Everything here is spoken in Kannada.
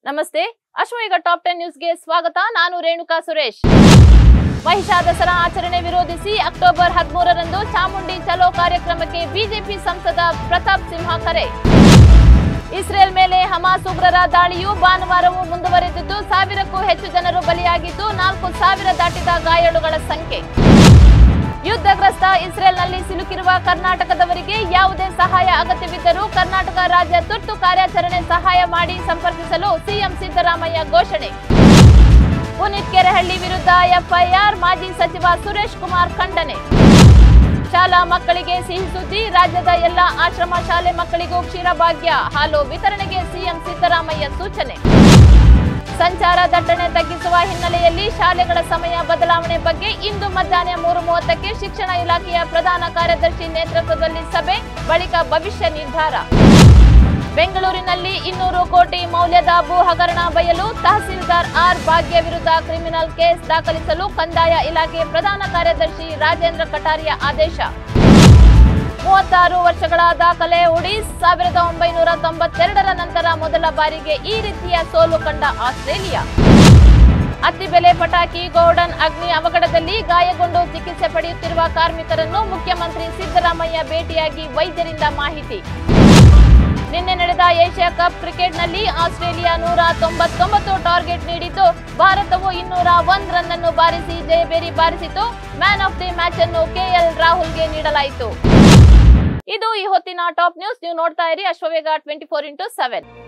ನಮಸ್ತೆ ಅಶ್ವಯುಗ ಟಾಪ್ ಟೆನ್ ನ್ಯೂಸ್ಗೆ ಸ್ವಾಗತ ನಾನು ರೇಣುಕಾ ಸುರೇಶ್ ಮಹಿಷಾ ದಸರಾ ಆಚರಣೆ ವಿರೋಧಿಸಿ ಅಕ್ಟೋಬರ್ ಹದಿಮೂರರಂದು ಚಾಮುಂಡಿ ಚಲೋ ಕಾರ್ಯಕ್ರಮಕ್ಕೆ ಬಿಜೆಪಿ ಸಂಸದ ಪ್ರತಾಪ್ ಸಿಂಹ ಕರೆ ಇಸ್ರೇಲ್ ಮೇಲೆ ಹಮಾಸ್ ಉಗ್ರರ ದಾಳಿಯು ಭಾನುವಾರವೂ ಮುಂದುವರೆದಿದ್ದು ಸಾವಿರಕ್ಕೂ ಹೆಚ್ಚು ಜನರು ಬಲಿಯಾಗಿದ್ದು ನಾಲ್ಕು ಸಾವಿರ ದಾಟಿದ ಗಾಯಾಳುಗಳ ಸಂಖ್ಯೆ ಯುದ್ಧಗ್ರಸ್ತ ಇಸ್ರೇಲ್ನಲ್ಲಿ ಸಿಲುಕಿರುವ ಕರ್ನಾಟಕದವರಿಗೆ ಯಾವುದೇ ಸಹಾಯ ಅಗತ್ಯವಿದ್ದರೂ ಕರ್ನಾಟಕ ರಾಜ್ಯ ತುರ್ತು ಕಾರ್ಯಾಚರಣೆ ಸಹಾಯ ಮಾಡಿ ಸಂಪರ್ಕಿಸಲು ಸಿಎಂ ಸಿದ್ದರಾಮಯ್ಯ ಘೋಷಣೆ ಪುನೀತ್ ಕೆರೆಹಳ್ಳಿ ವಿರುದ್ಧ ಎಫ್ಐಆರ್ ಮಾಜಿ ಸಚಿವ ಸುರೇಶ್ ಕುಮಾರ್ ಖಂಡನೆ ಶಾಲಾ ಮಕ್ಕಳಿಗೆ ಸಿಹಿ ಸುದ್ದಿ ರಾಜ್ಯದ ಎಲ್ಲ ಆಶ್ರಮ ಶಾಲೆ ಮಕ್ಕಳಿಗೂ ಕ್ಷೀರಭಾಗ್ಯ ಹಾಲು ವಿತರಣೆಗೆ ಸಿಎಂ ಸಿದ್ದರಾಮಯ್ಯ ಸೂಚನೆ ಸಂಚಾರ ದಟ್ಟಣೆ ತಗ್ಗಿಸುವ ಹಿನ್ನೆಲೆಯಲ್ಲಿ ಶಾಲೆಗಳ ಸಮಯ ಬದಲಾವಣೆ ಬಗ್ಗೆ ಇಂದು ಮಧ್ಯಾಹ್ನ ಮೂರು ಮೂವತ್ತಕ್ಕೆ ಶಿಕ್ಷಣ ಇಲಾಖೆಯ ಪ್ರಧಾನ ಕಾರ್ಯದರ್ಶಿ ನೇತೃತ್ವದಲ್ಲಿ ಸಭೆ ಬಳಿಕ ಭವಿಷ್ಯ ನಿರ್ಧಾರ ಬೆಂಗಳೂರಿನಲ್ಲಿ ಇನ್ನೂರು ಕೋಟಿ ಮೌಲ್ಯದ ಭೂ ಹಗರಣ ಬಯಲು ತಹಸೀಲ್ದಾರ್ ಆರ್ ಭಾಗ್ಯ ವಿರುದ್ಧ ಕ್ರಿಮಿನಲ್ ಕೇಸ್ ದಾಖಲಿಸಲು ಕಂದಾಯ ಇಲಾಖೆ ಪ್ರಧಾನ ಕಾರ್ಯದರ್ಶಿ ರಾಜೇಂದ್ರ ಕಟಾರಿಯ ಆದೇಶ ಮೂವತ್ತಾರು ವರ್ಷಗಳ ದಾಖಲೆ ಒಡಿಸ್ ಸಾವಿರದ ಒಂಬೈನೂರ ತೊಂಬತ್ತೆರಡರ ನಂತರ ಮೊದಲ ಬಾರಿಗೆ ಈ ರೀತಿಯ ಸೋಲು ಕಂಡ ಆಸ್ಟ್ರೇಲಿಯಾ ಅತ್ತಿಬೆಲೆ ಪಟಾಕಿ ಗೋಲ್ಡನ್ ಅಗ್ನಿ ಅವಘಡದಲ್ಲಿ ಗಾಯಗೊಂಡು ಚಿಕಿತ್ಸೆ ಪಡೆಯುತ್ತಿರುವ ಕಾರ್ಮಿಕರನ್ನು ಮುಖ್ಯಮಂತ್ರಿ ಸಿದ್ದರಾಮಯ್ಯ ಭೇಟಿಯಾಗಿ ವೈದ್ಯರಿಂದ ಮಾಹಿತಿ ನಿನ್ನೆ ನಡೆದ ಏಷ್ಯಾ ಕಪ್ ಕ್ರಿಕೆಟ್ನಲ್ಲಿ ಆಸ್ಟ್ರೇಲಿಯಾ ನೂರ ತೊಂಬತ್ತೊಂಬತ್ತು ಟಾರ್ಗೆಟ್ ನೀಡಿದ್ದು ಭಾರತವು ಇನ್ನೂರ ಒಂದ್ ರನ್ ಅನ್ನು ಬಾರಿಸಿ ಜಯಬೇರಿ ಬಾರಿಸಿತು ಮ್ಯಾನ್ ಆಫ್ ದಿ ಮ್ಯಾಚ್ ಅನ್ನು ಕೆಎಲ್ ರಾಹುಲ್ಗೆ ನೀಡಲಾಯಿತು ಇದು ಈ ಹೊತ್ತಿನ ಟಾಪ್ ನ್ಯೂಸ್ ನೀವು ನೋಡ್ತಾ ಇರಿ ಅಶ್ವವೇಗ ಟ್ವೆಂಟಿ ಫೋರ್ ಇಂಟು ಸೆವೆನ್